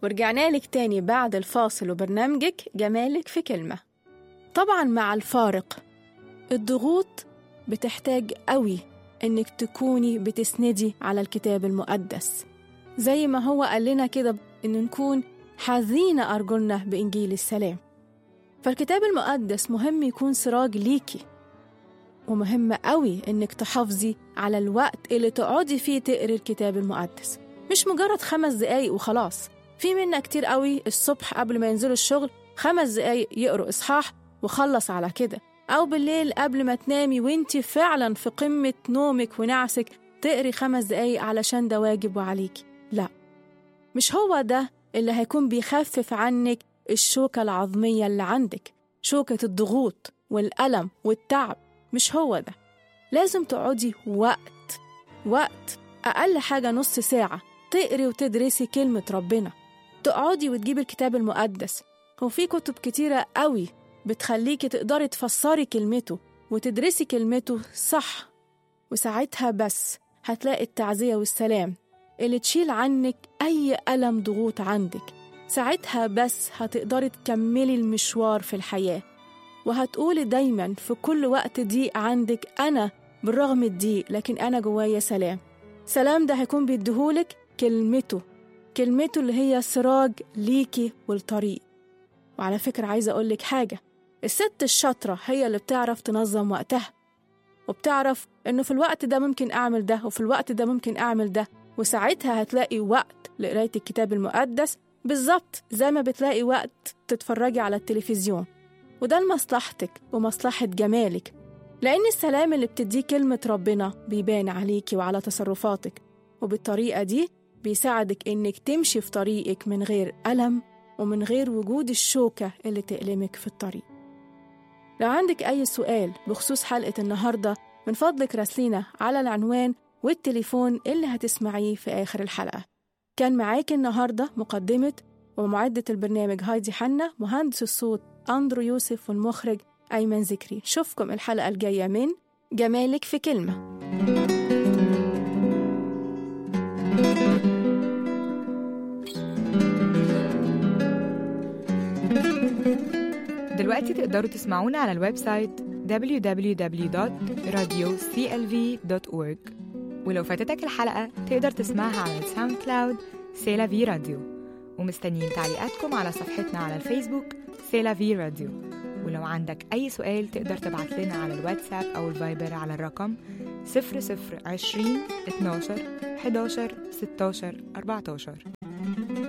ورجعنا لك تاني بعد الفاصل وبرنامجك جمالك في كلمة طبعا مع الفارق الضغوط بتحتاج قوي إنك تكوني بتسندي على الكتاب المقدس زي ما هو قال لنا كده إن نكون حاذين أرجلنا بإنجيل السلام فالكتاب المقدس مهم يكون سراج ليكي ومهم قوي إنك تحافظي على الوقت اللي تقعدي فيه تقري الكتاب المقدس مش مجرد خمس دقايق وخلاص في منا كتير قوي الصبح قبل ما ينزلوا الشغل خمس دقايق يقروا إصحاح وخلص على كده أو بالليل قبل ما تنامي وانتي فعلا في قمة نومك ونعسك تقري خمس دقايق علشان ده واجب وعليكي لا مش هو ده اللي هيكون بيخفف عنك الشوكة العظمية اللي عندك شوكة الضغوط والألم والتعب مش هو ده لازم تقعدي وقت وقت أقل حاجة نص ساعة تقري وتدرسي كلمة ربنا تقعدي وتجيبي الكتاب المقدس هو في كتب كتيرة قوي بتخليكي تقدري تفسري كلمته وتدرسي كلمته صح وساعتها بس هتلاقي التعزية والسلام اللي تشيل عنك أي ألم ضغوط عندك ساعتها بس هتقدري تكملي المشوار في الحياة وهتقولي دايما في كل وقت ضيق عندك أنا بالرغم الضيق لكن أنا جوايا سلام سلام ده هيكون بيديهولك كلمته كلمته اللي هي سراج ليكي والطريق وعلى فكرة عايزة أقولك حاجة الست الشاطرة هي اللي بتعرف تنظم وقتها وبتعرف إنه في الوقت ده ممكن أعمل ده وفي الوقت ده ممكن أعمل ده وساعتها هتلاقي وقت لقراية الكتاب المقدس بالظبط زي ما بتلاقي وقت تتفرجي على التلفزيون وده لمصلحتك ومصلحة جمالك لأن السلام اللي بتديه كلمة ربنا بيبان عليكي وعلى تصرفاتك وبالطريقة دي بيساعدك إنك تمشي في طريقك من غير ألم ومن غير وجود الشوكة اللي تألمك في الطريق لو عندك أي سؤال بخصوص حلقة النهاردة من فضلك راسلينا على العنوان والتليفون اللي هتسمعيه في آخر الحلقة كان معاك النهاردة مقدمة ومعدة البرنامج هايدي حنا مهندس الصوت أندرو يوسف والمخرج أيمن ذكري شوفكم الحلقة الجاية من جمالك في كلمة دلوقتي تقدروا تسمعونا على الويب سايت www.radioclv.org ولو فاتتك الحلقة تقدر تسمعها على الساوند كلاود سيلا في راديو ومستنيين تعليقاتكم على صفحتنا على الفيسبوك سيلا في راديو ولو عندك أي سؤال تقدر تبعت لنا على الواتساب أو الفايبر على الرقم 0020 12 11 16 14